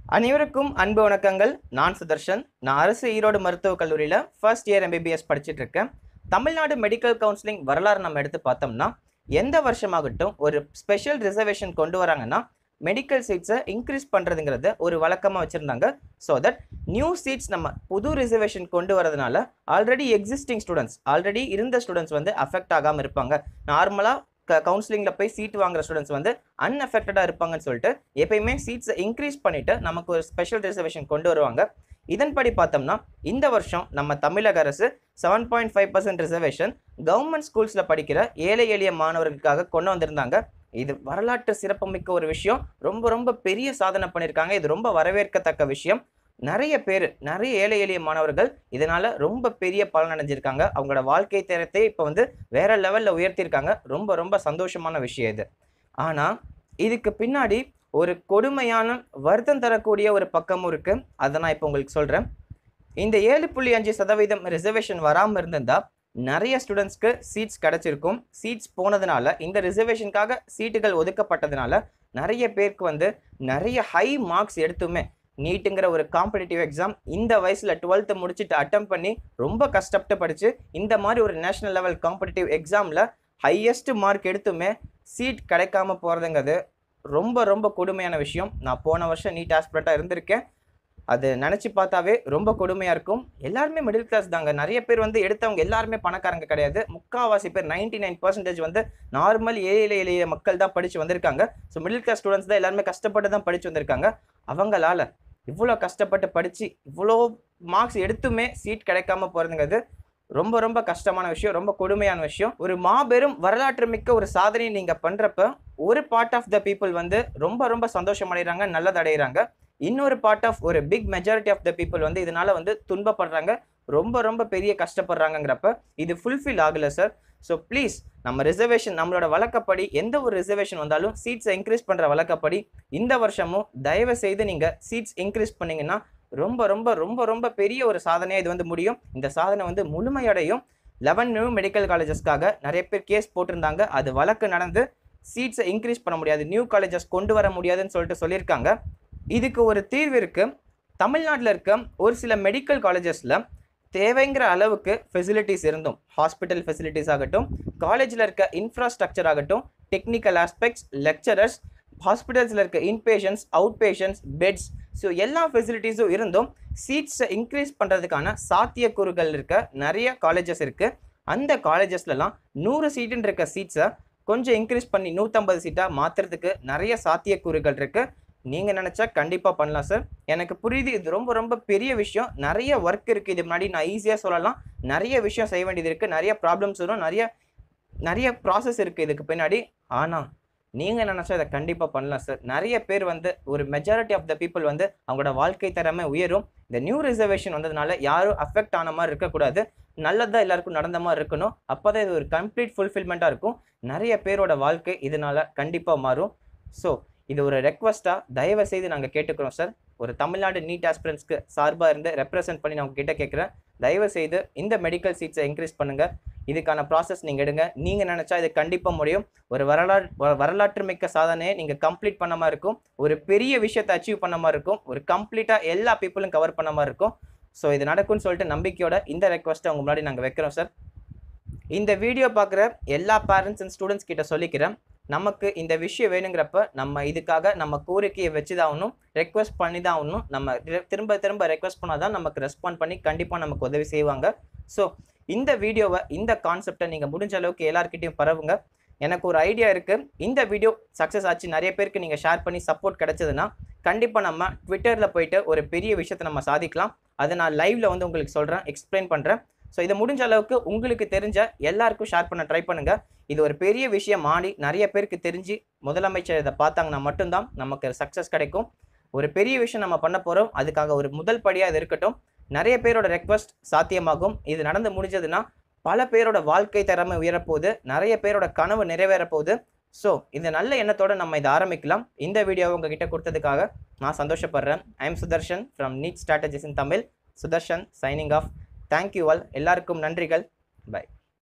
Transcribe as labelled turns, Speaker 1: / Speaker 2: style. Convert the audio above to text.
Speaker 1: அனைவருக்கும் அன்பு வணக்கங்கள் நான் சுதர்ஷன் நான் அரசு ஈரோடு மருத்துவக் கல்லூரியில் ஃபர்ஸ்ட் இயர் எம்பிபிஎஸ் படிச்சுட்டு இருக்கேன் தமிழ்நாடு மெடிக்கல் கவுன்சிலிங் வரலாறு நம்ம எடுத்து பார்த்தோம்னா எந்த வருஷமாகட்டும் ஒரு ஸ்பெஷல் ரிசர்வேஷன் கொண்டு வராங்கன்னா மெடிக்கல் சீட்ஸை இன்க்ரீஸ் பண்ணுறதுங்கிறத ஒரு வழக்கமாக வச்சுருந்தாங்க ஸோ தட் நியூ சீட்ஸ் நம்ம புது ரிசர்வேஷன் கொண்டு வரதுனால ஆல்ரெடி எக்ஸிஸ்டிங் ஸ்டூடெண்ட்ஸ் ஆல்ரெடி இருந்த ஸ்டூடெண்ட்ஸ் வந்து அஃபெக்ட் ஆகாமல் இருப்பாங்க நார்மலாக க கவுன்சிலிங்கில் போய் சீட் வாங்குற ஸ்டூடெண்ட்ஸ் வந்து அன்அஃபெக்டடாக இருப்பாங்கன்னு சொல்லிட்டு எப்பயுமே சீட்ஸை இன்க்ரீஸ் பண்ணிவிட்டு நமக்கு ஒரு ஸ்பெஷல் ரிசர்வேஷன் கொண்டு வருவாங்க இதன்படி பார்த்தோம்னா இந்த வருஷம் நம்ம தமிழக அரசு seven point five percent reservation government ஸ்கூல்ஸில் படிக்கிற ஏழை எளிய மாணவர்களுக்காக கொண்டு வந்திருந்தாங்க இது வரலாற்று சிறப்புமிக்க ஒரு விஷயம் ரொம்ப ரொம்ப பெரிய சாதனை பண்ணியிருக்காங்க இது ரொம்ப வரவேற்கத்தக்க விஷயம் நிறைய பேர் நிறைய ஏழை எளிய மாணவர்கள் இதனால ரொம்ப பெரிய பலன் அடைஞ்சிருக்காங்க அவங்களோட வாழ்க்கை தரத்தை இப்போ வந்து வேற லெவலில் உயர்த்தியிருக்காங்க ரொம்ப ரொம்ப சந்தோஷமான விஷயம் இது ஆனால் இதுக்கு பின்னாடி ஒரு கொடுமையான வருத்தம் தரக்கூடிய ஒரு பக்கமும் இருக்கு அதை நான் இப்போ உங்களுக்கு சொல்கிறேன் இந்த ஏழு புள்ளி அஞ்சு சதவீதம் ரிசர்வேஷன் வராமல் இருந்திருந்தா நிறைய ஸ்டூடெண்ட்ஸ்க்கு சீட்ஸ் கிடச்சிருக்கும் சீட்ஸ் போனதுனால இந்த ரிசர்வேஷனுக்காக சீட்டுகள் ஒதுக்கப்பட்டதுனால நிறைய பேருக்கு வந்து நிறைய ஹை மார்க்ஸ் எடுத்துமே நீட்டுங்கிற ஒரு காம்படிட்டிவ் எக்ஸாம் இந்த வயசில் டுவெல்த்து முடிச்சுட்டு அட்டம் பண்ணி ரொம்ப கஷ்டப்பட்டு படித்து இந்த மாதிரி ஒரு நேஷ்னல் லெவல் காம்படிட்டிவ் எக்ஸாமில் ஹையஸ்ட் மார்க் எடுத்துமே சீட் கிடைக்காம போகிறதுங்கிறது ரொம்ப ரொம்ப கொடுமையான விஷயம் நான் போன வருஷம் நீட் ஆஸ்பிரண்ட்டாக இருந்திருக்கேன் அது நினச்சி பார்த்தாவே ரொம்ப கொடுமையாக இருக்கும் எல்லாருமே மிடில் கிளாஸ் தாங்க நிறைய பேர் வந்து எடுத்தவங்க எல்லாருமே பணக்காரங்க கிடையாது முக்கால்வாசி பேர் நைன்டி நைன் பர்சன்டேஜ் வந்து நார்மல் ஏழை எளிய மக்கள் தான் படித்து வந்திருக்காங்க ஸோ மிடில் கிளாஸ் ஸ்டூடெண்ட்ஸ் தான் எல்லாருமே கஷ்டப்பட்டு தான் படித்து வந்திருக்காங்க அவங்களால இவ்வளோ கஷ்டப்பட்டு படித்து இவ்வளோ மார்க்ஸ் எடுத்துமே சீட் கிடைக்காம போகிறதுங்கிறது ரொம்ப ரொம்ப கஷ்டமான விஷயம் ரொம்ப கொடுமையான விஷயம் ஒரு மாபெரும் வரலாற்று மிக்க ஒரு சாதனையை நீங்கள் பண்ணுறப்ப ஒரு பார்ட் ஆஃப் த பீப்புள் வந்து ரொம்ப ரொம்ப சந்தோஷம் அடைகிறாங்க நல்லது அடைகிறாங்க இன்னொரு பார்ட் ஆஃப் ஒரு big majority of the people வந்து இதனால வந்து துன்பப்படுறாங்க ரொம்ப ரொம்ப பெரிய கஷ்டப்படுறாங்கங்கிறப்ப இது ஃபுல்ஃபில் ஆகலை சார் ஸோ ப்ளீஸ் நம்ம ரிசர்வேஷன் நம்மளோட வழக்கப்படி எந்த ஒரு ரிசர்வேஷன் வந்தாலும் சீட்ஸை இன்க்ரீஸ் பண்ணுற வழக்கப்படி இந்த வருஷமும் தயவு செய்து நீங்கள் சீட்ஸ் இன்க்ரீஸ் பண்ணீங்கன்னா ரொம்ப ரொம்ப ரொம்ப ரொம்ப பெரிய ஒரு சாதனையாக இது வந்து முடியும் இந்த சாதனை வந்து முழுமையடையும் லெவன் நியூ மெடிக்கல் காலேஜஸ்க்காக நிறைய பேர் கேஸ் போட்டிருந்தாங்க அது வழக்கு நடந்து சீட்ஸை இன்க்ரீஸ் பண்ண முடியாது நியூ காலேஜஸ் கொண்டு வர முடியாதுன்னு சொல்லிட்டு சொல்லியிருக்காங்க இதுக்கு ஒரு தீர்வு இருக்கு தமிழ்நாட்டில் இருக்க ஒரு சில மெடிக்கல் காலேஜஸில் தேவைங்கிற அளவுக்கு ஃபெசிலிட்டிஸ் இருந்தும் ஹாஸ்பிட்டல் ஃபெசிலிட்டிஸ் ஆகட்டும் காலேஜில் இருக்க இன்ஃப்ராஸ்ட்ரக்சர் ஆகட்டும் டெக்னிக்கல் ஆஸ்பெக்ட்ஸ் லெக்சரர்ஸ் ஹாஸ்பிட்டல்ஸில் இருக்க inpatients outpatients beds so எல்லா ஃபெசிலிட்டிஸும் இருந்தும் சீட்ஸை இன்க்ரீஸ் பண்ணுறதுக்கான சாத்தியக்கூறுகள் இருக்க நிறைய காலேஜஸ் இருக்குது அந்த காலேஜஸ்லலாம் நூறு சீட்டுன்னு இருக்க சீட்ஸை கொஞ்சம் இன்க்ரீஸ் பண்ணி நூற்றம்பது சீட்டாக மாற்றுறதுக்கு நிறைய சாத்தியக்கூறுகள் இருக்குது நீங்கள் நினச்சா கண்டிப்பாக பண்ணலாம் சார் எனக்கு புரியுது இது ரொம்ப ரொம்ப பெரிய விஷயம் நிறைய ஒர்க் இருக்குது இது முன்னாடி நான் ஈஸியாக சொல்லலாம் நிறைய விஷயம் செய்ய வேண்டியது இருக்குது நிறைய ப்ராப்ளம்ஸ் வரும் நிறைய நிறைய ப்ராசஸ் இருக்குது இதுக்கு பின்னாடி ஆனால் நீங்கள் நினச்சா இதை கண்டிப்பாக பண்ணலாம் சார் நிறைய பேர் வந்து ஒரு மெஜாரிட்டி ஆஃப் த பீப்புள் வந்து அவங்களோட வாழ்க்கை தரமே உயரும் இந்த நியூ ரிசர்வேஷன் வந்ததுனால யாரும் அஃபெக்ட் ஆன மாதிரி இருக்கக்கூடாது நல்லதாக எல்லாருக்கும் நடந்த மாதிரி இருக்கணும் அப்போ தான் இது ஒரு கம்ப்ளீட் ஃபுல்ஃபில்மெண்ட்டாக இருக்கும் நிறைய பேரோட வாழ்க்கை இதனால் கண்டிப்பாக மாறும் ஸோ இது ஒரு ரெக்வஸ்ட்டாக தயவு செய்து நாங்கள் கேட்டுக்கிறோம் சார் ஒரு தமிழ்நாடு நீட் ஆஸ்பிரன்ஸ்க்கு சார்பாக இருந்து ரெப்ரசென்ட் பண்ணி நான் உங்ககிட்ட கேட்குறேன் தயவு செய்து இந்த மெடிக்கல் சீட்ஸை இன்க்ரீஸ் பண்ணுங்கள் இதுக்கான ப்ராசஸ் நீங்கள் எடுங்க நீங்கள் நினச்சா இது கண்டிப்பாக முடியும் ஒரு வரலாறு வரலாற்று மிக்க சாதனையை நீங்கள் கம்ப்ளீட் பண்ண மாதிரி இருக்கும் ஒரு பெரிய விஷயத்தை அச்சீவ் பண்ண மாதிரி இருக்கும் ஒரு கம்ப்ளீட்டாக எல்லா பீப்புளும் கவர் பண்ண மாதிரி இருக்கும் ஸோ இது நடக்கும்னு சொல்லிட்டு நம்பிக்கையோட இந்த ரெக்வஸ்ட்டை உங்க முன்னாடி நாங்கள் வைக்கிறோம் சார் இந்த வீடியோ பார்க்குற எல்லா பேரண்ட்ஸ் அண்ட் ஸ்டூடெண்ட்ஸ் கிட்ட சொல்லிக்கிறேன் நமக்கு இந்த விஷயம் வேணுங்கிறப்ப நம்ம இதுக்காக நம்ம கோரிக்கையை வச்சு தான் ஆகணும் ரெக்வஸ்ட் பண்ணி தான் ஆகணும் நம்ம திரும்ப திரும்ப ரெக்வஸ்ட் பண்ணால் தான் நமக்கு ரெஸ்பாண்ட் பண்ணி கண்டிப்பாக நமக்கு உதவி செய்வாங்க ஸோ இந்த வீடியோவை இந்த கான்செப்டை நீங்கள் முடிஞ்ச அளவுக்கு எல்லாருக்கிட்டையும் பரவுங்க எனக்கு ஒரு ஐடியா இருக்குது இந்த வீடியோ சக்ஸஸ் ஆச்சு நிறைய பேருக்கு நீங்கள் ஷேர் பண்ணி சப்போர்ட் கிடைச்சதுன்னா கண்டிப்பாக நம்ம ட்விட்டரில் போயிட்டு ஒரு பெரிய விஷயத்தை நம்ம சாதிக்கலாம் அதை நான் லைவில் வந்து உங்களுக்கு சொல்கிறேன் எக்ஸ்பிளைன் பண்ணுறேன் ஸோ இதை முடிஞ்ச அளவுக்கு உங்களுக்கு தெரிஞ்ச எல்லாருக்கும் ஷேர் பண்ண ட்ரை பண்ணுங்கள் இது ஒரு பெரிய விஷயம் ஆடி நிறைய பேருக்கு தெரிஞ்சு முதலமைச்சர் இதை பார்த்தாங்கன்னா மட்டும்தான் நமக்கு சக்ஸஸ் கிடைக்கும் ஒரு பெரிய விஷயம் நம்ம பண்ண போகிறோம் அதுக்காக ஒரு முதல் படியாக இது இருக்கட்டும் நிறைய பேரோட ரெக்வஸ்ட் சாத்தியமாகும் இது நடந்து முடிஞ்சதுன்னா பல பேரோட வாழ்க்கை திறமை உயரப்போகுது நிறைய பேரோட கனவு நிறைவேறப்போகுது ஸோ இந்த நல்ல எண்ணத்தோட நம்ம இதை ஆரம்பிக்கலாம் இந்த வீடியோவை உங்ககிட்ட கொடுத்ததுக்காக நான் சந்தோஷப்படுறேன் I am Sudarshan from NEET strategies in Tamil Sudarshan signing off thank you all எல்லாருக்கும் நன்றிகள் பை